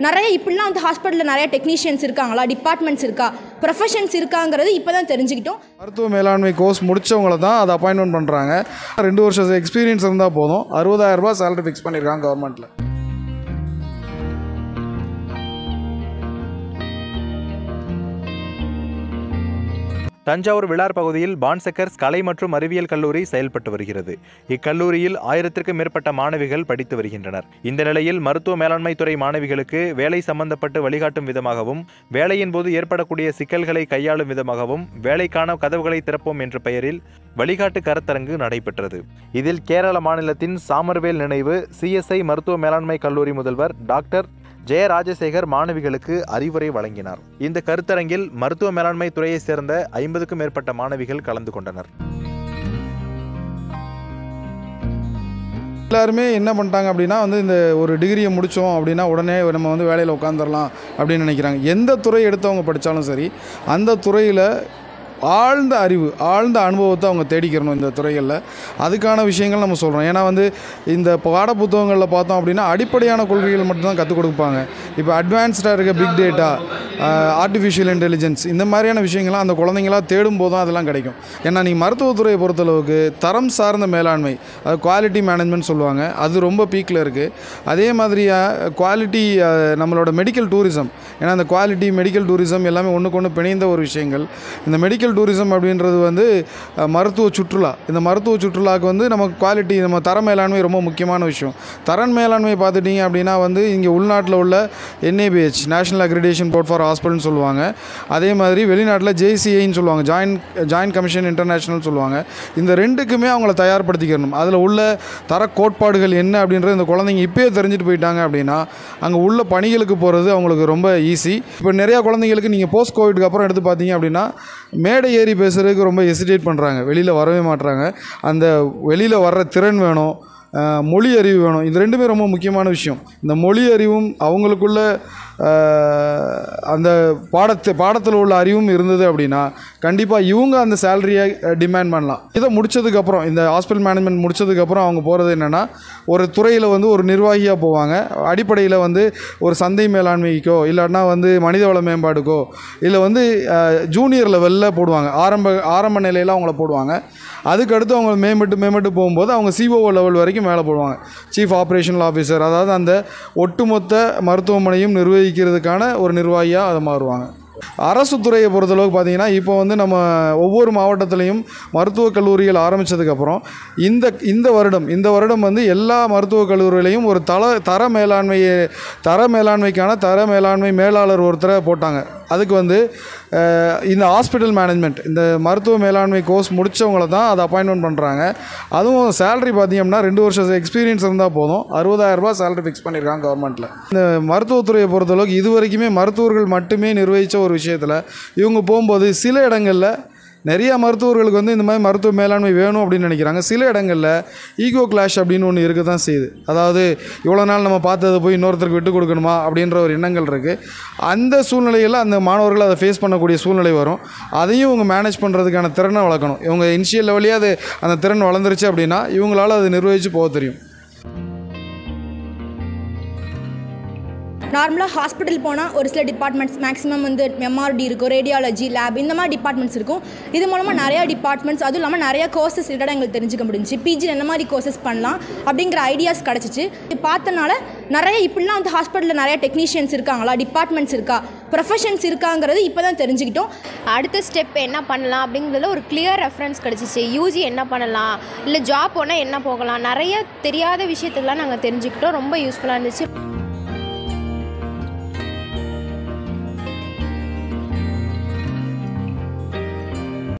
நிறைய இப்படிலாம் வந்து ஹாஸ்பிட்டலில் நிறைய டெக்னீஷியன்ஸ் இருக்காங்களா டிபார்ட்மெண்ட்ஸ் இருக்கா ப்ரொஃபஷன்ஸ் இருக்காங்கிறது இப்போ தான் தெரிஞ்சுக்கிட்டோம் மருத்துவ மேலாண்மை கோர்ஸ் முடித்தவங்கள தான் அதை அப்பாயின்மெண்ட் பண்ணுறாங்க ரெண்டு வருஷம் எக்ஸ்பீரியன்ஸ் இருந்தால் போதும் அறுபதாயிரம் ரூபாய் சேலரி ஃபிக்ஸ் பண்ணியிருக்காங்க கவர்மெண்ட்டில் தஞ்சாவூர் விழார் பகுதியில் பான்செக்கர்ஸ் கலை மற்றும் அறிவியல் கல்லூரி செயல்பட்டு வருகிறது இக்கல்லூரியில் ஆயிரத்திற்கும் மேற்பட்ட மாணவிகள் படித்து வருகின்றனர் இந்த நிலையில் மருத்துவ மேலாண்மை துறை மாணவிகளுக்கு வேலை சம்பந்தப்பட்டு வழிகாட்டும் விதமாகவும் வேலையின் போது ஏற்படக்கூடிய சிக்கல்களை கையாளும் விதமாகவும் வேலைக்கான கதவுகளை திறப்போம் என்ற பெயரில் வழிகாட்டு கருத்தரங்கு நடைபெற்றது இதில் கேரள மாநிலத்தின் சாமர்வேல் நினைவு சிஎஸ்ஐ மருத்துவ மேலாண்மை கல்லூரி முதல்வர் டாக்டர் ஜெய ராஜசேகர் மாணவிகளுக்கு அறிவுரை வழங்கினார் இந்த கருத்தரங்கில் மருத்துவ மேலாண்மை துறையைச் சேர்ந்த ஐம்பதுக்கும் மேற்பட்ட மாணவிகள் கலந்து கொண்டனர் எல்லாருமே என்ன பண்ணிட்டாங்க அப்படின்னா வந்து இந்த ஒரு டிகிரியை முடித்தோம் அப்படின்னா உடனே நம்ம வந்து வேலையில் உட்காந்துடலாம் அப்படின்னு நினைக்கிறாங்க எந்த துறை எடுத்தவங்க படித்தாலும் சரி அந்த துறையில் ஆழ்ந்த அறிவு ஆழ்ந்த அனுபவத்தை அவங்க தேடிக்கிறணும் இந்த துறைகளில் அதுக்கான விஷயங்கள் நம்ம சொல்கிறோம் ஏன்னா வந்து இந்த பாட புத்தகங்களில் பார்த்தோம் அப்படின்னா அடிப்படையான கொள்கைகள் மட்டும்தான் கற்றுக் கொடுப்பாங்க இப்போ அட்வான்ஸ்டாக இருக்க பிக் டேட்டா ஆர்டிஃபிஷியல் இன்டெலிஜென்ஸ் இந்த மாதிரியான விஷயங்கள்லாம் அந்த குழந்தைங்களா தேடும் போதும் அதெல்லாம் கிடைக்கும் ஏன்னா நீங்கள் மருத்துவத்துறையை பொறுத்தளவுக்கு தரம் சார்ந்த மேலாண்மை அது குவாலிட்டி மேனேஜ்மெண்ட் சொல்லுவாங்க அது ரொம்ப பீக்கில் இருக்குது அதே மாதிரியாக குவாலிட்டி நம்மளோட மெடிக்கல் டூரிசம் ஏன்னா அந்த குவாலிட்டி மெடிக்கல் டூரிசம் எல்லாமே ஒன்றுக்கு ஒன்று பிணைந்த ஒரு விஷயங்கள் இந்த மெடிக்கல் டூரிசம் அப்படின்றது வந்து அஹ், மருத்துவ சுற்றுலா இந்த மருத்துவ சுற்றுலாவுக்கு வந்து நம்ம குவாலிட்டி நம்ம தர மேலாண்மை ரொம்ப முக்கியமான விஷயம் தரன் மேலாண்மை பார்த்துட்டிங்க அப்படின்னா வந்து இங்கே உள்நாட்டில் உள்ள NABH national accreditation board for ஹாஸ்பிட்டல்னு சொல்லுவாங்க அதே மாதிரி வெளிநாட்டில் ஜேசிஐன்னு சொல்லுவாங்க ஜாயின்ட் ஜாயின்ட் கமிஷன் இன்டர்நேஷனல் சொல்லுவாங்க இந்த ரெண்டுக்குமே அவங்கள தயார்படுத்திக்கணும் அதில் உள்ள தர கோட்பாடுகள் என்ன அப்படின்றது இந்த குழந்தைங்க இப்பயே தெரிஞ்சுட்டு போயிட்டாங்க அப்படின்னா அங்கே உள்ள பணிகளுக்கு போகிறது அவங்களுக்கு ரொம்ப ஈஸி இப்போ நிறையா குழந்தைங்களுக்கு நீங்கள் போஸ்ட் கோவிட்க்கு அப்புறம் எடுத்து பார்த்தீங்க அப்படின்னா மேடை ஏறி பேசுகிறதுக்கு ரொம்ப ஹெசிடேட் பண்ணுறாங்க வெளியில் வரவே மாட்றாங்க அந்த வெளியில் வர்ற திறன் வேணும் அஹ், மொழி அறிவு வேணும் இது ரெண்டுமே ரொம்ப முக்கியமான விஷயம் இந்த மொழி அறிவும் அவங்களுக்குள்ள அஹ், அந்த பாடத்து பாடத்தில் உள்ள அறிவும் இருந்தது அப்படின்னா கண்டிப்பாக இவங்க அந்த சேலரியை டிமாண்ட் பண்ணலாம் இதை முடிச்சதுக்கப்புறம் இந்த ஹாஸ்பிட்டல் மேனேஜ்மெண்ட் முடிச்சதுக்கப்புறம் அவங்க போகிறது என்னென்னா ஒரு துறையில் வந்து ஒரு நிர்வாகியாக போவாங்க அடிப்படையில் வந்து ஒரு சந்தை மேலாண்மைக்கோ இல்லாட்டினா வந்து மனிதவள மேம்பாடுக்கோ இல்லை வந்து ஜூனியர் லெவலில் போடுவாங்க ஆரம்ப ஆரம்ப நிலையில் அவங்கள போடுவாங்க அதுக்கடுத்து அவங்க மேம்பட்டு மேம்பட்டு போகும்போது அவங்க சிஓஓ லெவல் வரைக்கும் மேலே போடுவாங்க சீஃப் ஆப்ரேஷனல் ஆஃபீஸர் அதாவது அந்த ஒட்டுமொத்த மருத்துவமனையும் நிர்வகிக்கிறதுக்கான ஒரு நிர்வாகியாக அதை மாறுவாங்க அரசு துறையை பொறுத்தளவுக்கு பார்த்தீங்கன்னா இப்போ வந்து நம்ம ஒவ்வொரு மாவட்டத்திலையும் மருத்துவக் கல்லூரிகள் ஆரம்பித்ததுக்கப்புறம் இந்த இந்த வருடம் இந்த வருடம் வந்து எல்லா மருத்துவக் கல்லூரிகளையும் ஒரு தல தர மேலாண்மையை தர மேலாண்மைக்கான தர மேலாண்மை மேலாளர் ஒருத்தரை போட்டாங்க அதுக்கு வந்து அஹ், இந்த ஹாஸ்பிட்டல் மேனேஜ்மெண்ட் இந்த மருத்துவ மேலாண்மை கோர்ஸ் முடித்தவங்கள தான் அதை அப்பாயின்மெண்ட் பண்ணுறாங்க அதுவும் சேலரி பார்த்தீங்கன்னா ரெண்டு வருஷம் எக்ஸ்பீரியன்ஸ் இருந்தால் போதும் அறுபதாயிரம் ரூபாய் சேலரி ஃபிக்ஸ் பண்ணியிருக்காங்க கவர்மெண்ட்டில் இந்த மருத்துவத்துறையை பொறுத்தளவுக்கு இது வரைக்குமே மருத்துவர்கள் மட்டுமே நிர்வகித்த ஒரு விஷயத்தில் இவங்க போகும்போது சில இடங்களில் நிறைய மருத்துவர்களுக்கு வந்து இந்த மாதிரி மருத்துவ மேலாண்மை வேணும் அப்படின்னு நினைக்கிறாங்க சில இடங்களில் ஈகோ கிளாஷ் அப்படின்னு ஒன்று இருக்க தான் செய்யுது அதாவது இவ்வளோ நாள் நம்ம பார்த்ததை போய் இன்னொருத்தருக்கு விட்டு கொடுக்கணுமா அப்படின்ற ஒரு எண்ணங்கள் இருக்குது அந்த சூழ்நிலையில் அந்த மாணவர்கள் அதை ஃபேஸ் பண்ணக்கூடிய சூழ்நிலை வரும் அதையும் இவங்க மேனேஜ் பண்ணுறதுக்கான திறனை வளர்க்கணும் இவங்க இனிஷியல் லெவலே அது அந்த திறன் வளர்ந்துருச்சு அப்படின்னா இவங்களால அதை நிர்வகித்து போக தெரியும் நார்மலாக ஹாஸ்பிட்டல் போனால் ஒரு சில டிபார்ட்மெண்ட்ஸ் மேக்ஸிமம் வந்து எம்ஆர்டி இருக்கும் ரேடியாலஜி லேப் இந்த மாதிரி டிபார்ட்மெண்ட்ஸ் இருக்கும் இது மூலமாக நிறையா டிபார்ட்மெண்ட்ஸ் அதுவும் இல்லாமல் நிறைய கோர்சஸ் ரிலேட்டடாக எங்களுக்கு தெரிஞ்சுக்க முடிஞ்சுச்சு பிஜி என்ன மாதிரி கோர்சஸ் பண்ணலாம் அப்படிங்கிற ஐடியாஸ் கிடச்சிச்சு இது பார்த்தனால நிறைய இப்படிலாம் வந்து ஹாஸ்பிட்டலில் நிறைய டெக்னீஷியன்ஸ் இருக்காங்களா டிபார்ட்மெண்ட்ஸ் இருக்கா ப்ரொஃபஷன்ஸ் இருக்காங்கிறது இப்போ தான் தெரிஞ்சுக்கிட்டோம் அடுத்த ஸ்டெப் என்ன பண்ணலாம் அப்படிங்கிறதுல ஒரு கிளியர் ரெஃபரன்ஸ் கிடச்சிச்சு யூஜி என்ன பண்ணலாம் இல்லை ஜாப் போனால் என்ன போகலாம் நிறைய தெரியாத விஷயத்தெல்லாம் நாங்கள் தெரிஞ்சுக்கிட்டோம் ரொம்ப யூஸ்ஃபுல்லாக இருந்துச்சு